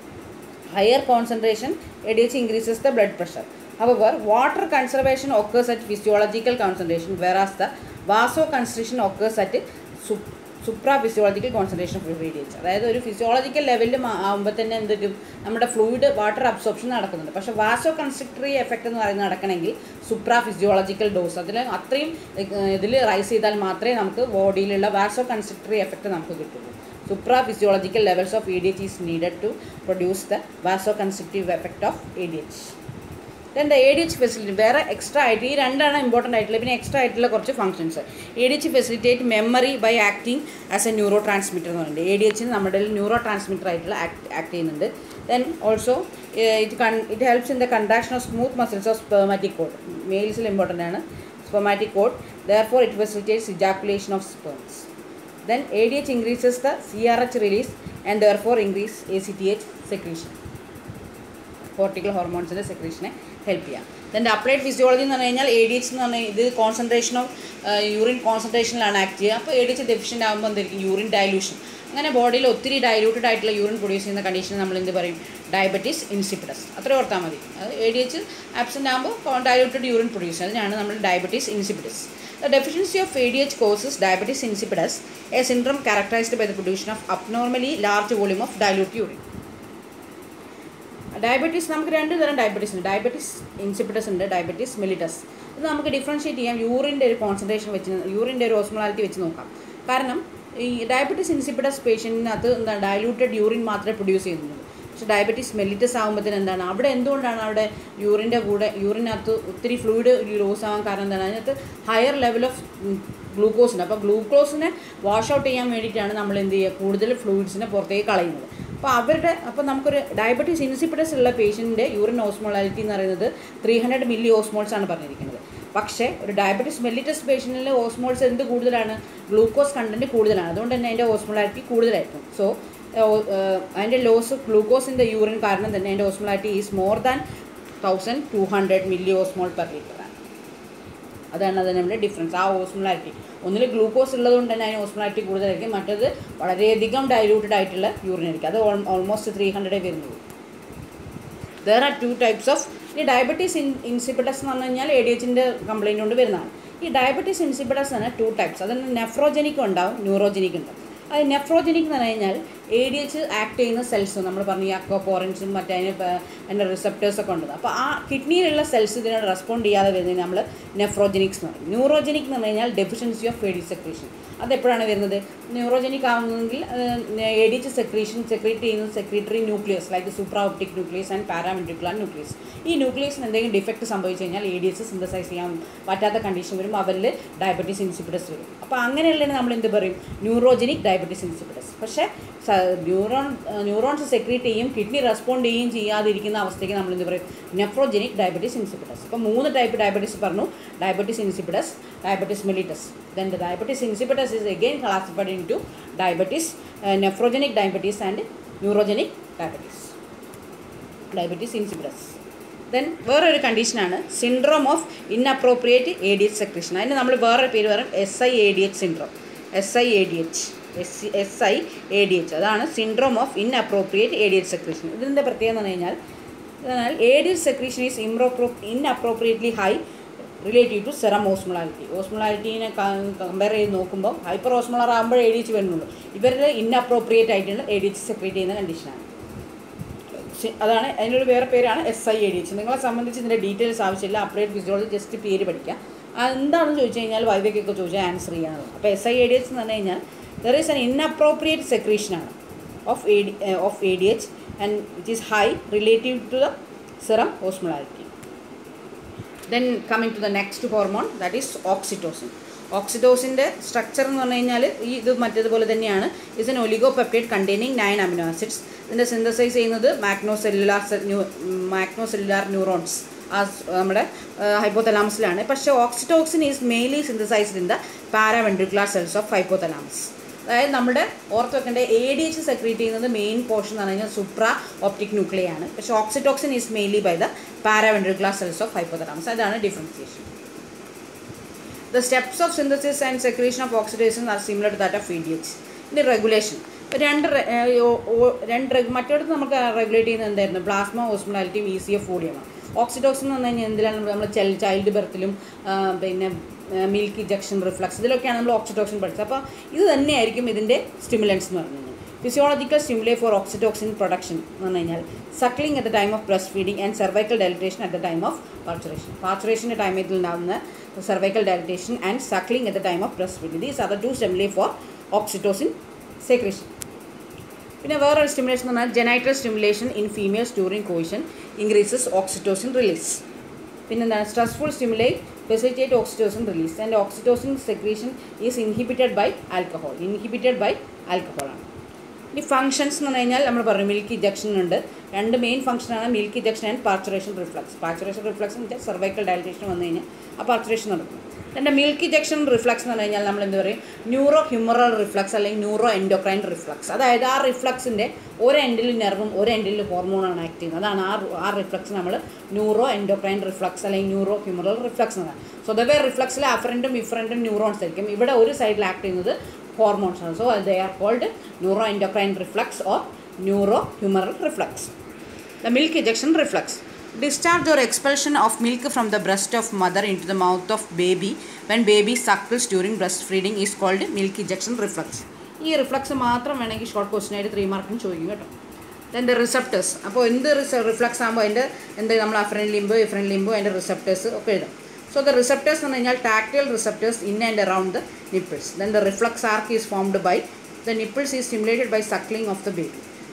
A: higher concentration ADH increases the blood pressure. However, water conservation occurs at physiological concentration whereas the vasoconstriction occurs at sup- supraphysiological concentration of ADH. അതായത് ഒരു physiological ലെവലിൽ ആകുമ്പോൾ തന്നെ എന്ത് വരും നമ്മുടെ ഫ്ലൂയിഡ് വാട്ടർ അബ്സോർപ്ഷൻ നടക്കുന്നുണ്ട് പക്ഷേ വാസോ കൺസ്ട്രക്ടറി എഫക്റ്റ് എന്ന് പറയുന്നത് നടക്കണമെങ്കിൽ സുപ്രാ ഫിസിയോളജിക്കൽ ഡോസ് അതിൽ അത്രയും ഇതിൽ റൈസ് ചെയ്താൽ മാത്രമേ നമുക്ക് ബോഡിയിലുള്ള വാസോ കൺസ്ട്രക്ടറി എഫക്റ്റ് നമുക്ക് കിട്ടുള്ളൂ supraphysiological levels of ADH is needed to produce the vasoconstrictive effect of ADH. Then the ADH facility വേറെ എക്സ്ട്രാ ആയിട്ട് ഈ രണ്ടാണ് ഇമ്പോർട്ടൻ്റ് ആയിട്ടുള്ള പിന്നെ എക്സ്ട്രാ ആയിട്ടുള്ള കുറച്ച് functions A D H facilitate memory by acting as a neurotransmitter എന്ന് പറയുന്നത് എ ഡി എച്ചിന് നമ്മുടെ ന്യൂറോ ട്രാൻസ്മിറ്റർ ആയിട്ടുള്ള ആക്ട് ആക്ട് ചെയ്യുന്നുണ്ട് then also it con it helps in the contraction of smooth muscles of spermatic cord മെയിൽസിൽ important ആണ് spermatic cord therefore it facilitates ejaculation of sperms then ADH increases the CRH release and therefore increase ACTH secretion. Cortical ഹോർമോൺസിൻ്റെ സെക്രീഷനെ help ചെയ്യാം ഇതിൻ്റെ applied physiology എന്ന് പറഞ്ഞു കഴിഞ്ഞാൽ A D H എന്ന് പറഞ്ഞാൽ ഇത് കോൺസെൻട്രേഷൻ ഓഫ് യൂറിൻ കോൺസെൻട്രേഷനിലാണ് ആക്ട് ചെയ്യുക അപ്പോൾ എ ഡി എച്ച് ഡെഫിഷ്യൻ്റ് ആകുമ്പോൾ എന്തായിരിക്കും യൂറിൻ ഡയലൂഷൻ അങ്ങനെ ബോഡിയിൽ ഒത്തിരി ഡയലൂട്ടഡ് ആയിട്ടുള്ള യൂറിൻ പ്രൊഡ്യൂസ് ചെയ്യുന്ന കണ്ടീഷൻ നമ്മൾ എന്ത് പറയും ഡയബറ്റീസ് ഇൻസിപ്പിഡസ് അത്ര ഓർത്താൽ മതി അത് എ ഡി എച്ച് ആബ്സെൻ്റ് ആകുമ്പോൾ ഡയലൂട്ടഡ് യൂറിൻ പ്രൊഡ്യൂസ് അതിനാണ് നമ്മൾ diabetes insipidus The deficiency of ADH causes diabetes insipidus, a syndrome characterized by the production of abnormally large volume of dilute urine. Diabetes നമുക്ക് രണ്ട് തരം ഡയബറ്റീസ് ഉണ്ട് diabetes ഇൻസിപ്പിറ്റസ് ഉണ്ട് diabetes mellitus ഇത് നമുക്ക് ഡിഫറൻഷ്യേറ്റ് ചെയ്യാം യൂറിൻ്റെ ഒരു കോൺസെൻട്രേഷൻ വെച്ച് യൂറിൻ്റെ ഒരു ഓസ്മോളാലിറ്റി വെച്ച് നോക്കാം കാരണം ഈ ഡയബറ്റീസ് ഇൻസിപ്പിറ്റസ് പേഷ്യൻറ്റിനകത്ത് എന്താ ഡയലൂട്ടഡ് യൂറിൻ മാത്രമേ പ്രൊഡ്യൂസ് ചെയ്യുന്നുള്ളൂ പക്ഷെ ഡയബറ്റീസ് മെല്ലിറ്റസ് ആകുമ്പോഴത്തേന് എന്താണ് അവിടെ എന്തുകൊണ്ടാണ് അവിടെ യൂറിൻ്റെ കൂടെ യൂറിനകത്ത് ഒത്തിരി ഫ്ലൂയിഡ് ലോസ് ആവാൻ കാരണം എന്താണ് അതിനകത്ത് ഹയർ ലെവൽ ഓഫ് ഗ്ലൂക്കോസ് ഉണ്ട് അപ്പോൾ ഗ്ലൂക്കോസിനെ വാഷ് ഔട്ട് ചെയ്യാൻ വേണ്ടിയിട്ടാണ് നമ്മൾ എന്ത് ചെയ്യുക കൂടുതൽ ഫ്ലൂയിഡ്സിനെ പുറത്തേക്ക് കളയുന്നത് അപ്പോൾ അവരുടെ അപ്പോൾ നമുക്കൊരു ഡയബറ്റീസ് ഇൻസിപ്പിഡസ് ഉള്ള പേഷ്യൻറ്റിൻ്റെ യൂറിൻ ഓസ്മോളാലിറ്റി എന്ന് പറയുന്നത് ത്രീ ഹൺഡ്രഡ് മില്ലി ഓസ്മോൾസ് ആണ് പറഞ്ഞിരിക്കുന്നത് പക്ഷേ ഒരു ഡയബറ്റീസ് മെല്ലിറ്റസ് പേഷ്യൻറ്റിൽ ഓസ്മോൾസ് എന്ത് കൂടുതലാണ് ഗ്ലൂക്കോസ് കണ്ടൻറ്റ് കൂടുതലാണ് അതുകൊണ്ട് തന്നെ അതിൻ്റെ ഓസ്മോളാലിറ്റി കൂടുതലായിരിക്കും സോ അതിൻ്റെ ലോസ് ഗ്ലൂക്കോസിൻ്റെ യൂറിൻ കാരണം തന്നെ അതിൻ്റെ osmolality is more than thousand two hundred milliosmol per litre അതാണ് അത് നമ്മുടെ ഡിഫറൻസ് ആ ഓസ്മോളാരിറ്റി ഒന്നിൽ ഗ്ലൂക്കോസ് ഉള്ളതുകൊണ്ട് തന്നെ അതിന് ഓസ്മോളാരിറ്റി കൂടുതലായിരിക്കും മറ്റത് വളരെയധികം ഡൈലൂട്ടഡ് ആയിട്ടുള്ള യൂറിൻ ആയിരിക്കും അത് ഓൾമോസ്റ്റ് ത്രീ ഹൺഡ്രഡേ വരുന്നുള്ളൂ there are two types of ഈ ഡയബറ്റീസ് ഇൻ ഇൻസിപ്പിഡസ് എന്ന് പറഞ്ഞു കഴിഞ്ഞാൽ എ ഡി എച്ചിൻ്റെ കംപ്ലയിൻറ്റ് കൊണ്ട് വരുന്നതാണ് ഈ ഡയബറ്റീസ് ഇൻസിപ്പിഡസ് തന്നെ ടു ടൈപ്സ് അതിന് നെഫ്രോജനിക് ഉണ്ടാവും ന്യൂറോജനിക് ഉണ്ടാവും അത് നെഫ്രോജനിക് എന്ന് പറഞ്ഞു കഴിഞ്ഞാൽ എ ഡി എച്ച് ആക്ട് ചെയ്യുന്ന സെൽസ് നമ്മൾ പറഞ്ഞു ഈ അക്കോപോറൻസും മറ്റേ അതിന് പ- അതിൻ്റെ റിസപ്റ്റേഴ്സ് ഒക്കെ ഉണ്ട് അപ്പോൾ ആ കിഡ്നിയിലുള്ള സെൽസ് ഇതിനോട് റെസ്പോണ്ട് ചെയ്യാതെ വരുന്നതിന് നമ്മൾ നെഫ്രോജനിക്സ് എന്ന് പറയും ന്യൂറോജനിക് എന്ന് പറഞ്ഞു കഴിഞ്ഞാൽ ഡെഫിഷ്യൻസി ഓഫ് ഫെഡി സെക്രീഷൻ അതെപ്പോഴാണ് വരുന്നത് ന്യൂറോജനിക് ആവുന്നതെങ്കിൽ A D H secretion secrete ചെയ്യുന്നത് secretory nucleus like supraoptic nucleus and paraventricular nucleus ഈ ന്യൂക്ലിയസിന് എന്തെങ്കിലും ഡിഫക്റ്റ് സംഭവിച്ചു കഴിഞ്ഞാൽ എ ഡി എച്ച് സിന്തസൈസ് ചെയ്യാൻ പറ്റാത്ത കണ്ടീഷൻ വരും അവരിൽ ഡയബറ്റീസ് ഇൻസിപ്പിഡസ് വരും അപ്പോൾ അങ്ങനെയുള്ളതിന് നമ്മൾ എന്ത് പറയും ന്യൂറോജനിക് ഡയബറ്റീസ് ഇൻസിപ്പിഡസ് പക്ഷേ ന്യൂറോൺ ന്യൂറോൺസ് സെക്രീറ്റ് ചെയ്യും കിഡ്നി റെസ്പോണ്ട് ചെയ്യുകയും ചെയ്യാതിരിക്കുന്ന അവസ്ഥയ്ക്ക് നമ്മൾ എന്ത് പറയും നെഫ്രോജനിക് ഡയബറ്റീസ് ഇൻസിപ്പിഡസ് ഇപ്പോൾ മൂന്ന് ടൈപ്പ് ഡയബറ്റീസ് പറഞ്ഞു diabetes insipidus diabetes mellitus then the diabetes insipidus is again classified into diabetes nephrogenic diabetes and neurogenic diabetes diabetes insipidus then വേറൊരു കണ്ടീഷനാണ് syndrome of inappropriate A D H secretion അതിന് നമ്മൾ വേറൊരു പേര് പറയും S I A D H syndrome S I A D H S S I A D H അതാണ് syndrome of inappropriate A D H secretion ഇതിൻ്റെ പ്രത്യേകത എന്ന് പറഞ്ഞു കഴിഞ്ഞാൽ എന്നാൽ A D H secretion is ഇംപ്രോപ്രോ inappropriately high relative to serum osmolality ഓസ്മോളാലിറ്റീനെ compare ചെയ്ത് നോക്കുമ്പോൾ ഹൈപ്പർ ഓസ്മോളർ ആകുമ്പോൾ എ ഡി എച്ച് വരുന്നുള്ളൂ ഇവരുടെ ഇൻഅപ്രോപ്രിയേറ്റ് ആയിട്ടുള്ള എ ഡി എച്ച് സെക്രീറ്റ് ചെയ്യുന്ന കണ്ടീഷനാണ് ശി- അതാണ് അതിനൊരു വേറെ പേരാണ് S I A D H നിങ്ങളെ സംബന്ധിച്ച് ഇതിൻ്റെ ഡീറ്റെയിൽസ് ആവശ്യമില്ല അപ്ഡേറ്റ് ഫിസിയോളജി ജസ്റ്റ് പേര് പഠിക്കാം അത് എന്താണെന്ന് ചോദിച്ചു കഴിഞ്ഞാൽ വൈദ്യക്കൊക്കെ ചോദിച്ചാൽ ആൻസർ ചെയ്യാനുള്ളത് അപ്പോൾ S I A D H എന്ന് പറഞ്ഞു കഴിഞ്ഞാൽ ദർ ഈസ് ആൻ ഇൻഅപ്രോപ്രിയേറ്റ് സെക്രീഷനാണ് of A D of A D H and it is high relative to the serum osmolality then coming to the next hormone that is oxytocin ഓക്സിറ്റോസിൻ്റെ structure എന്ന് പറഞ്ഞു കഴിഞ്ഞാൽ ഈ ഇത് മറ്റേതുപോലെ തന്നെയാണ് is an oligopeptide containing nine amino acids ഇതിൻ്റെ synthesize ചെയ്യുന്നത് magnocellular magnocellular neurons ആ സ് നമ്മുടെ ഹൈപ്പോതലാമസിലാണ് പക്ഷേ oxytocin is mainly synthesized in the paraventricular cells of hypothalamus അതായത് നമ്മുടെ ഓർത്ത് വെക്കേണ്ട എ ഡി എച്ച് സെക്രീറ്റ് ചെയ്യുന്നത് മെയിൻ പോർഷൻ എന്ന് പറഞ്ഞു കഴിഞ്ഞാൽ സുപ്ര ഓപ്റ്റിക് ന്യൂക്ലിയ ആണ് പക്ഷേ oxytocin is mainly by the paraventricular cells of hypothalamus അതാണ് differentiation The steps of synthesis and secretion of oxidation are similar to that of VDH. ഇനി regulation രണ്ട് re- ഏർ ഓ- ഓ- രണ്ട് reg- മറ്റൊരിടത്ത് നമുക്ക് റെഗുലേറ്റ് ചെയ്യുന്നത് എന്തായിരുന്നു പ്ലാസ്മ ഓസ്മോളാലിറ്റിയും ഇ സി എഫ് ഓഡിയമാണ് ഓക്സിഡോക്സിൻ എന്ന് പറഞ്ഞു കഴിഞ്ഞാൽ എന്തിലാണ് നമ്മൾ ചൈൽഡ് ബർത്തിലും പിന്നെ മിൽക്ക് ഇജക്ഷൻ റിഫ്ലക്സ് ഇതിലൊക്കെയാണ് നമ്മൾ ഓക്സിഡോക്സിൻ പഠിച്ചത് അപ്പോൾ ഇത് തന്നെയായിരിക്കും ഇതിൻ്റെ സ്റ്റിമുലൻസ് എന്ന് പറഞ്ഞു കഴിഞ്ഞാൽ physiological stimuli for oxytocin production എന്ന് പറഞ്ഞു കഴിഞ്ഞാൽ suckling at the time of breast feeding and cervical dilatation at the time of parturition പാർച്ചുറേഷൻ്റെ ടൈമിൽ ഉണ്ടാകുന്ന cervical dilatation and suckling at the time of breastfeeding. These are the two stimuli for oxytocin secretion. പിന്നെ വേറൊരു stimulation എന്ന് പറഞ്ഞാൽ genital stimulation in females during coition increases oxytocin release പിന്നെന്താണ് stressful stimuli facilitate oxytocin release and oxytocin secretion is inhibited by alcohol inhibited by ആൽക്കഹോളാണ് ഇനി functions എന്ന് പറഞ്ഞു കഴിഞ്ഞാൽ നമ്മൾ പറഞ്ഞു മിൽക്ക് ഇജക്ഷൻ ഉണ്ട് രണ്ട് മെയിൻ ഫംഗ്ഷനാണ് milk ejection and parturition reflex parturition reflex എന്ന് വെച്ചാൽ സർവൈക്കൽ ഡയലറ്റേഷൻ വന്നു കഴിഞ്ഞാൽ ആ പാർച്ചുറേഷൻ നടക്കും രണ്ട് മിൽക്ക് ഇജക്ഷൻ റിഫ്ലക്സ് എന്ന് പറഞ്ഞു കഴിഞ്ഞാൽ നമ്മൾ എന്ത് പറയും ന്യൂറോ ഹ്യൂമറൽ റിഫ്ലക്സ് അല്ലെങ്കിൽ ന്യൂറോ എൻഡോക്രൈൻ റിഫ്ലക്സ് അതായത് ആ റിഫ്ലക്സിൻ്റെ ഒരു എൻഡിൽ നെർവും ഒരു എൻഡിൽ ഹോർമോണാണ് ആക്ട് ചെയ്യുന്നത് അതാണ് ആ ആ റിഫ്ലക്സ് നമ്മൾ ന്യൂറോ എൻഡോക്രൈൻ റിഫ്ലക്സ് അല്ലെങ്കിൽ ന്യൂറോ ഹ്യൂമറൽ റിഫ്ലക്സ് എന്നാണ് സ്വതവേ റിഫ്ലക്സിൽ അഫറൻറ്റും ഇഫറൻറ്റും ന്യൂറോൺസ് ആയിരിക്കും ഇവിടെ ഒരു സൈഡിൽ ആക്ട് ചെയ്യുന്നത് hormones are. So they are called neuroendocrine reflux or neurohumoral reflux. The milk ejection reflux. Discharge or expulsion of milk from the breast of mother into the mouth of baby when baby suckles during breastfeeding is called milk ejection reflux. ഈ reflex മാത്രം വേണമെങ്കിൽ short question ആയിട്ട് three മാർക്കിന് ചോദിക്കും കേട്ടോ അതിൻ്റെ receptors അപ്പോൾ എന്ത് റിഫ്ലക്സ് ആകുമ്പോൾ അതിൻ്റെ എന്ത് നമ്മൾ അഫ്രൻ ലിംബോ ഇഫ്രൻ ലിംബോ അതിൻ്റെ റിസപ്റ്റേഴ്സ് ഒക്കെ എഴുതാം So the receptors എന്ന് പറഞ്ഞാൽ tactile receptors in and around the nipples. Then the reflex arc is formed by the nipples is stimulated by suckling of the baby.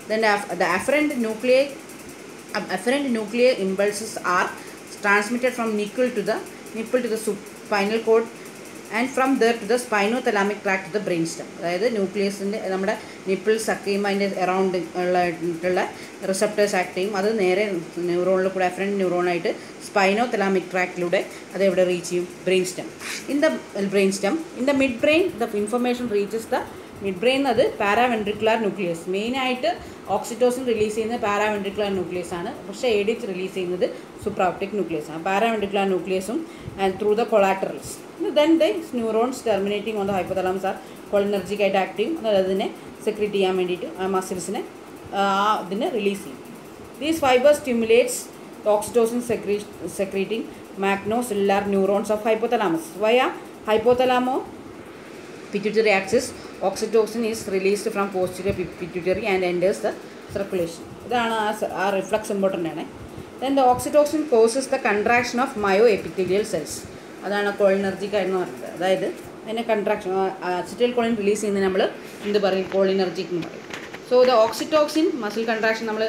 A: then the aff- the afferent nuclei uh, afferent nuclear impulses are transmitted from nipple to the nipple to the spinal cord and from there to the spinothalamic tract to the brain stem അതായത് ന്യൂക്ലിയസിൻ്റെ നമ്മുടെ nipple suck ചെയ്യുമ്പോൾ അതിൻ്റെ around ഉള്ള receptors act ചെയ്യും അത് നേരെ ന്യൂറോണിൽ കൂടെ അഫറൻറ്റ് ന്യൂറോണായിട്ട് സ്പൈനോ തലാമിക് ട്രാക്കിലൂടെ അത് എവിടെ റീച്ച് ചെയ്യും brain stem in the brain stem in the midbrain the information reaches the midbrain അത് പാരാവെൻട്രിക്കുലാർ ന്യൂക്ലിയസ് മെയിനായിട്ട് ഓക്സിറ്റോസിൻ റിലീസ് ചെയ്യുന്നത് പാരാവെൻട്രിക്കുലാർ ന്യൂക്ലിയസ് ആണ് പക്ഷേ എ ഡി റിലീസ് ചെയ്യുന്നത് സൂപ്രാപ്റ്റിക് ന്യൂക്ലിയസ് ആണ് പാരാവെൻട്രിക്കുലാർ ന്യൂക്ലിയസും and through the collaterals then the neurons terminating on the hypothalamus are cholinergic ആയിട്ട് act ചെയ്യും അതായത് അതിനെ സെക്രീറ്റ് ചെയ്യാൻ വേണ്ടിയിട്ട് ആ മസിൽസിനെ ആ ഇതിനെ റിലീസ് ചെയ്യും ദീസ് ഫൈബർ സ്റ്റിമുലേറ്റ്സ് ഓക്സിറ്റോസിൻ സെക്രീ secreting magnocellular neurons of hypothalamus via hypothalamo pituitary axis oxytocin is released from posterior pi- pituitary and enters the circulation ഇതാണ് ആ സ- ആ റിഫ്ലക്സ് ഇമ്പോർട്ടൻ്റ് ആണ് then the oxytocin causes the contraction of myoepithelial cells അതാണ് cholinergic എന്ന് പറയുന്നത് അതായത് അതിനെ കൺട്രാക്ഷൻ അസിറ്റൽ കോളിൻ റിലീസ് ചെയ്യുന്നത് നമ്മൾ എന്ത് പറയും കോളിനർജിക് എന്ന് പറയും so the oxytocin muscle contraction നമ്മൾ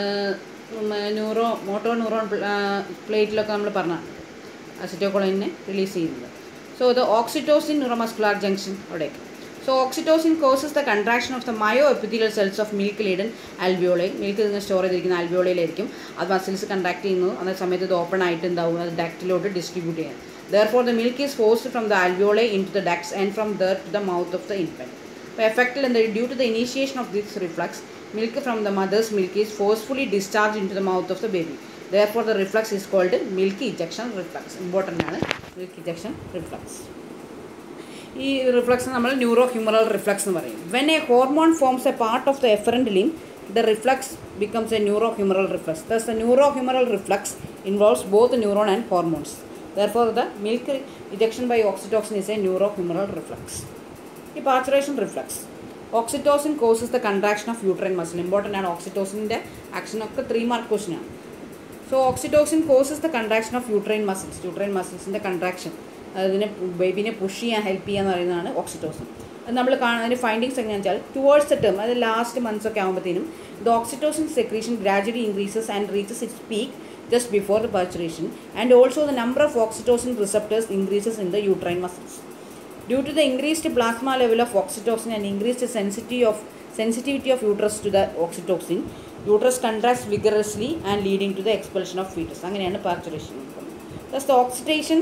A: ന്യൂറോ മോട്ടോ ന്യൂറോൺ പ്ലേറ്റിലൊക്കെ നമ്മൾ പറഞ്ഞാണ് അസിറ്റോകോളിനെ റിലീസ് ചെയ്യുന്നത് so the oxytocin neuromuscular junction അവിടേക്ക് so oxytocin causes the contraction of the myoepithelial cells of milk laden ആൽബിയോളെ മിൽക്ക് നിന്ന് സ്റ്റോർ ചെയ്തിരിക്കുന്ന ആൽബിയോളയിലായിരിക്കും അത് മസിൽസ് കൺട്രാക്ട് ചെയ്യുന്നു അന്ന സമയത്ത് ഇത് ഓപ്പൺ ആയിട്ട് ഉണ്ടാവും അത് ഡാക്റ്റിലോട്ട് ഡിസ്ട്രിബ്യൂട്ട് ചെയ്യാൻ therefore the milk is forced from the ആൽബിയോളെ into the ducts and from there to the mouth of the infant അപ്പോൾ എഫക്റ്റിൽ എന്താ due to the initiation of this reflex milk from the mother's milk is forcefully discharge into the mouth of the baby therefore the reflex is called milk ejection reflex important ആണ് milk ejection reflex ഈ reflex നമ്മൾ neuro neurohumoral reflex എന്ന് പറയും when a hormone forms a part of the efferent limb the reflex becomes a neurohumoral reflex thus the neurohumoral reflex involves both neuron and hormones therefore the milk ejection by oxytocin is a neurohumoral reflex ഈ parturition reflex oxytocin causes the contraction of uterine muscle important ആണ് ഓക്സിറ്റോസിൻ്റെ ആക്ഷനൊക്കെ three mark ക്വസ്റ്റിനാണ് so oxytocin causes the contraction of uterine muscles uterine മസിൽസിൻ്റെ contraction അതിനെ ബേബിനെ push ചെയ്യാൻ help ചെയ്യാന്ന് പറയുന്നതാണ് ഓക്സിറ്റോസിൻ അത് നമ്മൾ കാണുന്ന അതിൻ്റെ ഫൈൻഡിങ്സ് എങ്ങനെയാണെന്ന് വെച്ചാൽ ടുവേർഡ്സ് ദ ടേം അത് ലാസ്റ്റ് മന്ത്സ് ഒക്കെ ആകുമ്പോഴത്തേനും the oxytocin secretion gradually increases and reaches its peak just before the paturation and also the number of oxytocin receptors increases in the uterine muscles. Due to the increased plasma level of oxytocin and increased sensitivity of sensitivity of uterus to the oxytocin, uterus contracts vigorously and leading to the expulsion of fetus. അങ്ങനെയാണ് parturition Thus the oxidation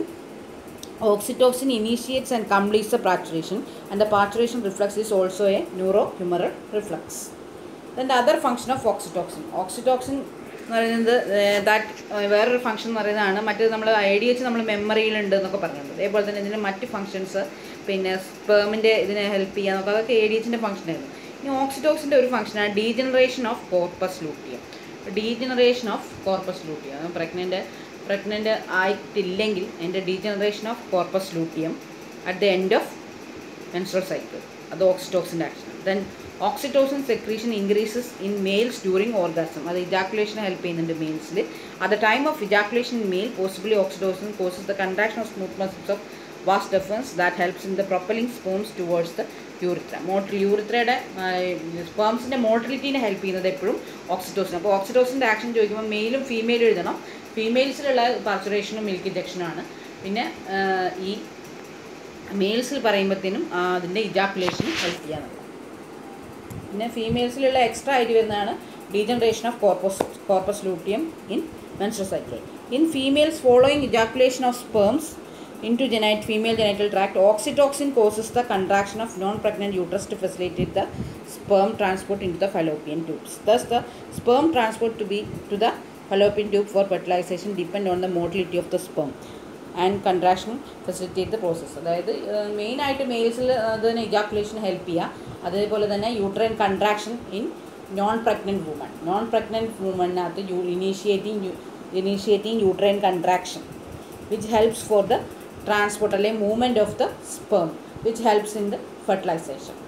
A: oxytocin initiates and completes the parturition and the parturition reflex is also a neurohumoral reflex. Then the other function of oxytocin. Oxytocin എന്ന് പറയുന്നത് that വേറൊരു function എന്ന് പറയുന്നതാണ് മറ്റേത് നമ്മൾ I D H നമ്മൾ മെമ്മറിയിലുണ്ട് എന്നൊക്കെ പറഞ്ഞിട്ടുണ്ട് അതേപോലെ തന്നെ ഇതിന് മറ്റ് ഫംഗ്ഷൻസ് പിന്നെ സ്പേമിൻ്റെ ഇതിനെ ഹെൽപ്പ് ചെയ്യാന്നൊക്കെ അതൊക്കെ എ ഡി എച്ചിൻ്റെ ഫംഗ്ഷനായിരുന്നു ഇനി ഓക്സിറ്റോക്സിൻ്റെ ഒരു ഫംഗ്ഷനാണ് degeneration of corpus luteum degeneration of corpus luteum pregnant pregnant ആയിട്ടില്ലെങ്കിൽ അതിൻ്റെ degeneration of corpus luteum at the end of menstrual cycle അത് ഓക്സിറ്റോക്സിൻ്റെ action then oxytocin secretion increases in males during orgasm അത് ഇജാക്കുലേഷനെ ഹെൽപ്പ് ചെയ്യുന്നുണ്ട് മെയിൽസിൽ at the time of ejaculation in male possibly oxytocin causes the contraction of smooth muscles of vas deferens that helps in the propelling sperms towards the urethra motor യൂറിത്രയുടെ സ്പേംസിൻ്റെ മോട്ടിലിറ്റീനെ help ചെയ്യുന്നത് എപ്പോഴും oxytocin അപ്പോൾ ഓക്സിറ്റോസിൻ്റെ action ചോദിക്കുമ്പോൾ മെയിലും ഫീമെയിലും എഴുതണം ഫീമെയിൽസിലുള്ള പാർച്ചുറേഷനും milk ഇഞ്ചക്ഷനുമാണ് പിന്നെ ഈ മെയിൽസിൽ പറയുമ്പോഴത്തേനും അതിൻ്റെ ഇജാക്കുലേഷൻ ഹെൽപ്പ് ചെയ്യാന്നുള്ളത് പിന്നെ ഫീമെയിൽസിലുള്ള എക്സ്ട്രാ ആയിട്ട് വരുന്നതാണ് degeneration of corpus corpus luteum in menstrual cycle in females following ejaculation of sperms into genite, female genital tract, oxytocin causes the contraction of non-pregnant uterus to facilitate the sperm transport into the fallopian tubes. Thus, the sperm transport to be to the fallopian tube for fertilization depend on the motility of the sperm and contraction facilitate the process അതായത് മെയിനായിട്ട് മെയിൽസിൽ അതിന് ejaculation help ചെയ്യുക അതേപോലെ തന്നെ uterine contraction in non pregnant woman non pregnant വുമണിനകത്ത് you initiating initiating uterine contraction which helps for the transport അല്ലെങ്കിൽ movement of the sperm which helps in the fertilization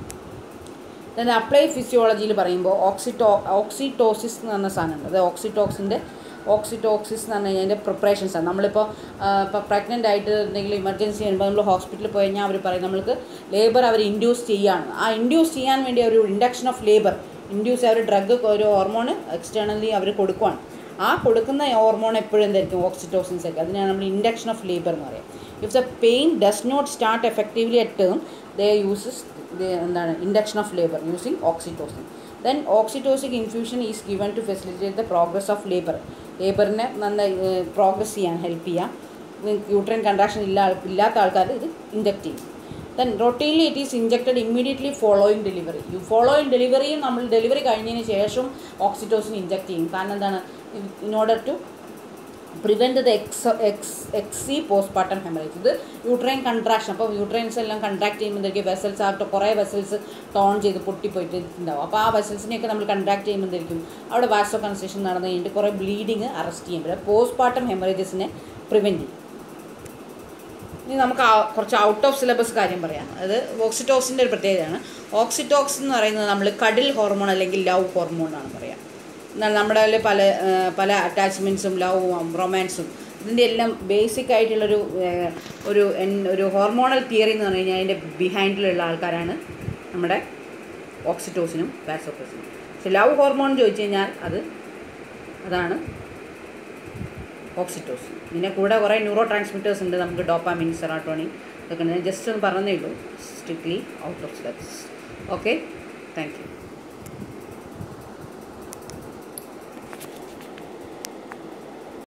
A: then apply ഫിസിയോളജിയിൽ പറയുമ്പോൾ ഓക്സിറ്റോ ഓക്സിറ്റോസിസ് എന്ന് പറഞ്ഞ സാധനമുണ്ട് അത് ഓക്സിറ്റോക്സിൻ്റെ ഓക്സിറ്റോക്സിസ് എന്ന് പറഞ്ഞു കഴിഞ്ഞാൽ അതിൻ്റെ പ്രിപ്പറേഷൻസ് ആണ് നമ്മളിപ്പോൾ ഇപ്പോൾ പ്രഗ്നൻ്റ് ആയിട്ട് എന്തെങ്കിലും ഇമർജൻസി വരുമ്പോൾ നമ്മൾ ഹോസ്പിറ്റലിൽ പോയി കഴിഞ്ഞാൽ അവർ പറയും നമ്മൾക്ക് ലേബർ അവർ ഇൻഡ്യൂസ് ചെയ്യുകയാണ് ആ ഇൻഡ്യൂസ് ചെയ്യാൻ വേണ്ടി ഒരു ഇൻഡക്ഷൻ ഓഫ് ലേബർ ഇൻഡ്യൂസ് അവർ ഡ്രഗ് ഒരു ഹോർമോൺ എക്സ്റ്റേണലി അവർ കൊടുക്കുവാണ് ആ കൊടുക്കുന്ന ഹോർമോൺ എപ്പോഴും എന്തായിരിക്കും ഓക്സിറ്റോസിൻസ് ഒക്കെ അതിനാണ് നമ്മൾ ഇൻഡക്ഷൻ ഓഫ് ലേബർ എന്ന് പറയാം if the pain does not start effectively at term they uses എന്താണ് induction of labour using oxytocin then oxytocic infusion is given to facilitate the progress of labour ലേബറിനെ നന്നായി പ്രോഗ്രസ് ചെയ്യാൻ help ചെയ്യാം uterine contraction ഇല്ല ഇല്ലാത്ത ആൾക്കാർ ഇത് inject ചെയ്യും then routinely it is injected immediately following delivery you following ഡെലിവറിയും നമ്മൾ ഡെലിവറി കഴിഞ്ഞതിന് ശേഷം ഓക്സിറ്റോസിൻ ഇഞ്ചക്ട് ചെയ്യും കാരണം എന്താണ് in order to prevent the ex ex എക്സി പോസ്റ്റ്പാർട്ടം ഹെമറേജ് ഇത് യൂട്രൈൻ കൺട്രാക്ഷൻ അപ്പോൾ യൂട്രൈൻസ് എല്ലാം കൺട്രാക്ട് ചെയ്യുമ്പോഴത്തേക്ക് വെസൽസ് ആകട്ടെ കുറേ വെസൽസ് ടോൺ ചെയ്ത് പൊട്ടിപ്പോയിട്ട് ഉണ്ടാവും അപ്പോൾ ആ വെസൽസിനെയൊക്കെ നമ്മൾ കൺട്രാക്ട് ചെയ്യുമ്പോഴത്തേക്കും അവിടെ വാസോ കൺസ്ട്രക്ഷൻ നടന്നു കഴിഞ്ഞിട്ട് കുറേ ബ്ലീഡിങ് അറസ്റ്റ് ചെയ്യും പറ്റും പോസ്റ്റ്പാർട്ടം ഹെമറേജസിനെ പ്രിവെൻറ്റ് ചെയ്യും ഇനി നമുക്ക് ആ- കുറച്ച് ഔട്ട് ഓഫ് സിലബസ് കാര്യം പറയാം അത് ഓക്സിറ്റോക്സിൻ്റെ ഒരു പ്രത്യേകതയാണ് ഓക്സിറ്റോക്സിൻ എന്ന് പറയുന്നത് നമ്മൾ കടിൽ ഹോർമോൺ അല്ലെങ്കിൽ ലവ് ഹോർമോൺ എന്നാണ് പറയാം എന്നാൽ നമ്മുടെ കയ്യിൽ പല ആ, പല അറ്റാച്ച്മെൻറ്റ്സും ലവും റൊമാൻസും ഇതിൻ്റെ എല്ലാം ബേസിക് ആയിട്ടുള്ളൊരു ആ, ഒരു എൻ- ഒരു ഹോർമോണൽ തിയറി എന്ന് പറഞ്ഞു കഴിഞ്ഞാൽ അതിൻ്റെ ബിഹൈൻഡിലുള്ള ആൾക്കാരാണ് നമ്മുടെ ഓക്സിറ്റോസിനും വാസോപ്രസിനും പക്ഷെ ലവ് ഹോർമോൺ ചോദിച്ചു കഴിഞ്ഞാൽ അത് അതാണ് ഓക്സിറ്റോസിൻ ഇതിൻ്റെ കൂടെ കുറേ ന്യൂറോ ട്രാൻസ്മിറ്റേഴ്സ് ഉണ്ട് നമുക്ക് ഡോപ്പാമിൻ സെറാട്ടോണിൻ ഇതൊക്കെ ഉണ്ട് ജസ്റ്റ് ഒന്ന് പറഞ്ഞതേ ഉള്ളൂ strictly out of syllabus okay thank U